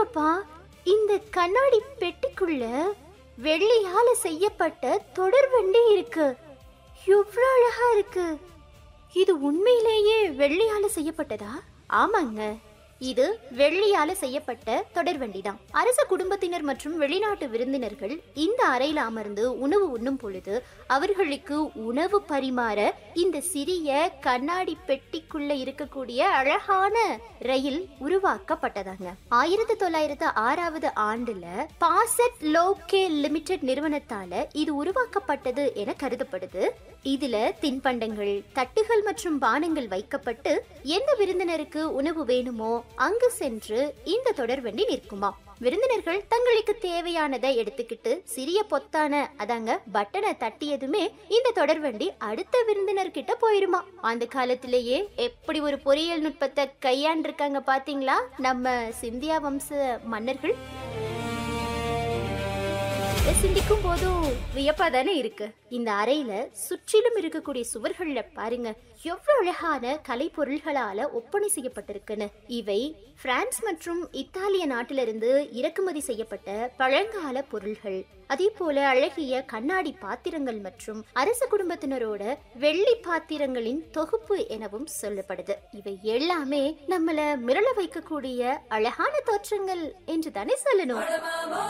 பாருங்கப்பா இந்த கண்ணாடி பெட்டிக்குள்ள வெள்ளியால செய்யப்பட்ட தொடர்வண்டி இருக்கு எவ்வளவு அழகா இருக்கு இது உண்மையிலேயே வெள்ளியால செய்யப்பட்டதா ஆமாங்க இது வெள்ளியால செய்யப்பட்ட தொடர்வண்டி தான் அரச குடும்பத்தினர் மற்றும் வெளிநாட்டு விருந்தினர்கள் இந்த அறையில அமர்ந்து உணவு உண்ணும் பொழுது அவர்களுக்கு உணவு பரிமாற இந்த சிறிய கண்ணாடி பெட்டிக்குள்ள இருக்கக்கூடிய அழகான ரயில் உருவாக்கப்பட்டதாங்க ஆயிரத்தி தொள்ளாயிரத்து ஆறாவது ஆண்டுல பாசெட் லோகே லிமிடெட் நிறுவனத்தால இது உருவாக்கப்பட்டது என கருதப்படுது இதுல தின்பண்டங்கள் தட்டுகள் மற்றும் பானங்கள் வைக்கப்பட்டு எந்த விருந்தினருக்கு உணவு வேணுமோ அங்கு சென்று இந்த தொடர்வண்டி நிற்குமா விருந்தினர்கள் தங்களுக்கு தேவையானதை எடுத்துக்கிட்டு சிறிய பொத்தான அதாங்க பட்டனை தட்டியதுமே இந்த தொடர்வண்டி அடுத்த விருந்தினர் கிட்ட போயிருமா அந்த காலத்திலேயே எப்படி ஒரு பொறியியல் நுட்பத்தை கையாண்டிருக்காங்க பாத்தீங்களா நம்ம சிந்தியா வம்ச மன்னர்கள் இதை சிந்திக்கும் போதும் வியப்பா தானே இருக்கு இந்த அறையில சுற்றிலும் இருக்கக்கூடிய சுவர்கள்ல பாருங்க எவ்வளவு அழகான கலை பொருள்களால ஒப்பனை செய்யப்பட்டிருக்குன்னு இவை பிரான்ஸ் மற்றும் இத்தாலிய நாட்டிலிருந்து இறக்குமதி செய்யப்பட்ட பழங்கால பொருள்கள் அதே போல அழகிய கண்ணாடி பாத்திரங்கள் மற்றும் அரச குடும்பத்தினரோட வெள்ளி பாத்திரங்களின் தொகுப்பு எனவும் சொல்லப்படுது இவை எல்லாமே நம்மள மிரள வைக்கக்கூடிய அழகான தோற்றங்கள் என்று தானே சொல்லணும்